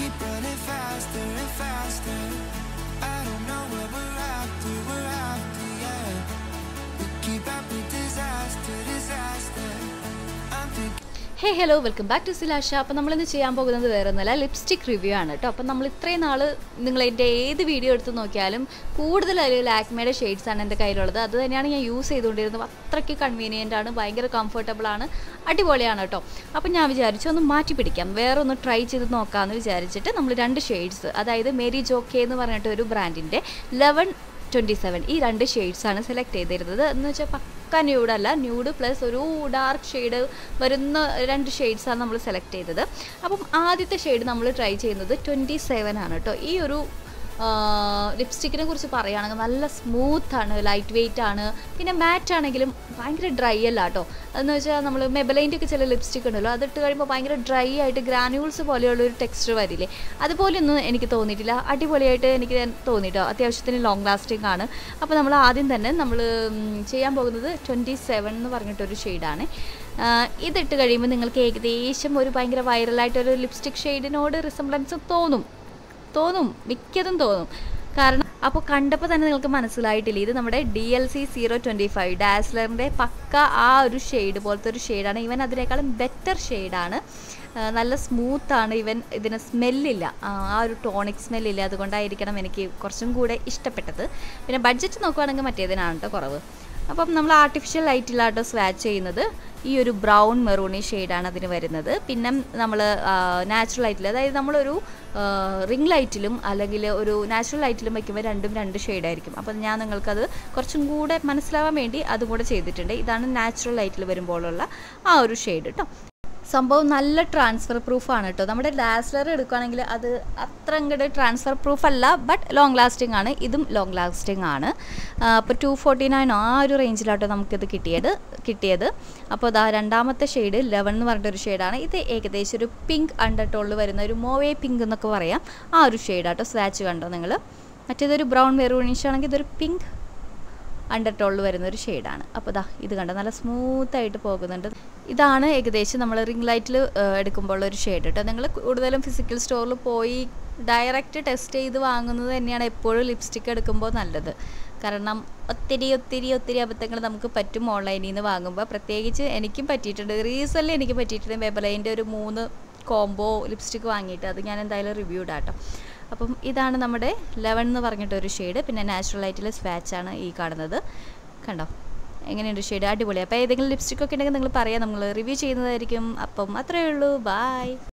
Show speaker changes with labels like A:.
A: keep running faster and faster. I don't know what we're after, we're after, yeah. We keep up with disaster, disaster. I'm thinking.
B: Hey hello welcome back to സിലാഷ അപ്പോൾ നമ്മളിന്ന് ചെയ്യാൻ പോകുന്നത് വേറെ ഒന്നുമല്ല lipstick review ആണ് കേട്ടോ അപ്പം നമ്മൾ ഇത്രയും നാൾ നിങ്ങൾ എൻ്റെ ഏത് വീഡിയോ എടുത്ത് നോക്കിയാലും കൂടുതൽ അതിൽ ലാക്മയുടെ ഷെയ്ഡ്സ് ആണ് എൻ്റെ കയ്യിലുള്ളത് അത് തന്നെയാണ് ഞാൻ യൂസ് ചെയ്തുകൊണ്ടിരുന്നത് അത്രയ്ക്ക് കൺവീനിയൻ്റ് ആണ് ഭയങ്കര കംഫർട്ടബിൾ ആണ് അടിപൊളിയാണ് കേട്ടോ അപ്പം ഞാൻ വിചാരിച്ചു ഒന്ന് മാറ്റി പിടിക്കാം വേറെ ഒന്ന് ട്രൈ ചെയ്ത് നോക്കാമെന്ന് വിചാരിച്ചിട്ട് നമ്മൾ രണ്ട് ഷെയ്ഡ്സ് അതായത് മേരി ജോക്കെ എന്ന് പറഞ്ഞിട്ട് ഒരു ബ്രാൻഡിൻ്റെ ലെവൻ ട്വൻറ്റി സെവൻ ഈ രണ്ട് ഷെയ്ഡ്സാണ് സെലക്ട് ചെയ്തിരുന്നത് എന്ന് വെച്ചാൽ പക്ക ന്യൂഡല്ല ന്യൂഡ് പ്ലസ് ഒരു ഡാർക്ക് ഷെയ്ഡ് വരുന്ന രണ്ട് ഷെയ്ഡ്സാണ് നമ്മൾ സെലക്ട് ചെയ്തത് അപ്പം ആദ്യത്തെ ഷെയ്ഡ് നമ്മൾ ട്രൈ ചെയ്യുന്നത് ട്വൻറ്റി സെവൻ ആണ് കേട്ടോ ഈ ഒരു ലിപ്സ്റ്റിക്കിനെ കുറിച്ച് പറയുകയാണെങ്കിൽ നല്ല സ്മൂത്താണ് ലൈറ്റ് വെയിറ്റ് ആണ് പിന്നെ മാറ്റ് ആണെങ്കിലും ഭയങ്കര ഡ്രൈ അല്ല കേട്ടോ അതെന്ന് വെച്ചാൽ നമ്മൾ മെബലൈൻ്റെ ഒക്കെ ചില ലിപ്സ്റ്റിക് ഉണ്ടല്ലോ അതിട്ട് കഴിയുമ്പോൾ ഭയങ്കര ഡ്രൈ ആയിട്ട് ഗ്രാനുൾസ് പോലെയുള്ള ഒരു ടെക്സ്ചർ വരില്ലേ അതുപോലെയൊന്നും എനിക്ക് തോന്നിയിട്ടില്ല അടിപൊളിയായിട്ട് എനിക്ക് തോന്നിയിട്ടോ അത്യാവശ്യത്തിന് ലോങ് ലാസ്റ്റിംഗ് ആണ് അപ്പോൾ നമ്മൾ ആദ്യം തന്നെ നമ്മൾ ചെയ്യാൻ പോകുന്നത് ട്വൻറ്റി സെവൻ എന്ന് പറഞ്ഞിട്ടൊരു ഷെയ്ഡാണ് ഇതിട്ട് കഴിയുമ്പോൾ നിങ്ങൾക്ക് ഏകദേശം ഒരു ഭയങ്കര വൈറലായിട്ടൊരു ലിപ്സ്റ്റിക് ഷെയ്ഡിനോട് റിസംബ്ലൻസ് തോന്നും തോന്നും മിക്കതും തോന്നും കാരണം അപ്പോൾ കണ്ടപ്പോൾ തന്നെ നിങ്ങൾക്ക് മനസ്സിലായിട്ടില്ല ഇത് നമ്മുടെ D L C zero twenty five ഡാസ്ലറിൻ്റെ പക്ക ആ ഒരു ഷെയ്ഡ് പോലത്തെ ഒരു ഷെയ്ഡാണ് ഇവൻ അതിനേക്കാളും ബെറ്റർ ഷെയ്ഡാണ് നല്ല സ്മൂത്താണ് ഇവൻ ഇതിന് സ്മെല്ലില്ല ആ ഒരു ടോണിക് സ്മെല്ലില്ല അതുകൊണ്ടായിരിക്കണം എനിക്ക് കുറച്ചും കൂടെ ഇഷ്ടപ്പെട്ടത് പിന്നെ ബഡ്ജറ്റ് നോക്കുവാണെങ്കിൽ മറ്റേതിനാണ് കേട്ടോ കുറവ് അപ്പം നമ്മൾ ആർട്ടിഫിഷ്യൽ ലൈറ്റിലാട്ടോ സ്വാച്ച് ചെയ്യുന്നത് ഈ ഒരു ബ്രൗൺ മെറൂണി ഷെയ്ഡാണ് അതിന് വരുന്നത് പിന്നെ നമ്മൾ നാച്ചുറൽ ലൈറ്റിൽ അതായത് നമ്മളൊരു റിംഗ് ലൈറ്റിലും അല്ലെങ്കിൽ ഒരു നാച്ചുറൽ ലൈറ്റിലും വയ്ക്കുമ്പോൾ രണ്ടും രണ്ട് ഷെയ്ഡായിരിക്കും അപ്പം ഞാൻ നിങ്ങൾക്കത് കുറച്ചും കൂടെ മനസ്സിലാവാൻ വേണ്ടി അതും കൂടെ ചെയ്തിട്ടുണ്ട് ഇതാണ് നാച്ചുറൽ ലൈറ്റിൽ വരുമ്പോഴുള്ള ആ ഒരു ഷെയ്ഡ് കേട്ടോ സംഭവം നല്ല ട്രാൻസ്ഫർ പ്രൂഫാണ് കേട്ടോ നമ്മുടെ ഡാസ്ലർ എടുക്കുകയാണെങ്കിൽ അത് അത്ര അങ്ങോട്ട് ട്രാൻസ്ഫർ പ്രൂഫ് അല്ല ബട്ട് ലോങ് ലാസ്റ്റിംഗ് ആണ് ഇതും ലോങ് ലാസ്റ്റിംഗ് ആണ് അപ്പോൾ ടു ഫോർട്ടി നയൻ ആ ഒരു റേഞ്ചിലാട്ടോ നമുക്കിത് കിട്ടിയത് കിട്ടിയത് അപ്പോൾ അതാ രണ്ടാമത്തെ ഷെയ്ഡ് ലെവൻ എന്ന് പറഞ്ഞിട്ടൊരു ഷെയ്ഡാണ് ഇത് ഏകദേശം ഒരു പിങ്ക് അണ്ടർ ടോളിൽ വരുന്ന ഒരു മോവേ പിങ്ക് എന്നൊക്കെ പറയാം ആ ഒരു ഷെയ്ഡാട്ടോ സ്വാച്ച് കണ്ടോ നിങ്ങൾ മറ്റേതൊരു ബ്രൗൺ മെറൂണിഷ് ആണെങ്കിൽ ഇതൊരു പിങ്ക് അണ്ടർ ടോളിൽ വരുന്ന ഒരു ഷെയ്ഡാണ് അപ്പോൾ ഇതാ ഇത് കണ്ടോ നല്ല സ്മൂത്തായിട്ട് പോകുന്നുണ്ട് ഇതാണ് ഏകദേശം നമ്മൾ റിംഗ് ലൈറ്റിൽ എടുക്കുമ്പോൾ ഒരു ഷെയ്ഡ് കേട്ടോ നിങ്ങൾ കൂടുതലും ഫിസിക്കൽ സ്റ്റോറിൽ പോയി ഡയറക്റ്റ് ടെസ്റ്റ് ചെയ്ത് വാങ്ങുന്നത് തന്നെയാണ് എപ്പോഴും ലിപ്സ്റ്റിക്ക് എടുക്കുമ്പോൾ നല്ലത് കാരണം ഒത്തിരി ഒത്തിരി ഒത്തിരി അബദ്ധങ്ങൾ നമുക്ക് പറ്റും ഓൺലൈനിൽ നിന്ന് വാങ്ങുമ്പോൾ പ്രത്യേകിച്ച് എനിക്കും പറ്റിയിട്ടുണ്ട് റീസെൻ്റ് എനിക്ക് പറ്റിയിട്ടുണ്ട് വെബലൈൻ്റെ ഒരു മൂന്ന് കോംബോ ലിപ്സ്റ്റിക്ക് വാങ്ങിയിട്ട് അത് ഞാൻ എന്തായാലും റിവ്യൂ ഇടാം കേട്ടോ അപ്പം ഇതാണ് നമ്മുടെ ലെവൻ എന്ന് പറഞ്ഞിട്ടൊരു ഷെയ്ഡ് പിന്നെ നാച്ചുറൽ ലൈറ്റിൽ സ്വാച്ചാണ് ഈ കാണുന്നത് കണ്ടോ എങ്ങനെയുണ്ട് ഷെയ്ഡ് അടിപൊളി അപ്പോൾ ഏതെങ്കിലും ലിപ്സ്റ്റിക് ഒക്കെ ഉണ്ടെങ്കിൽ നിങ്ങൾ പറയാം നമ്മൾ റിവ്യൂ ചെയ്യുന്നതായിരിക്കും അപ്പം അത്രയേ ഉള്ളൂ ബായ്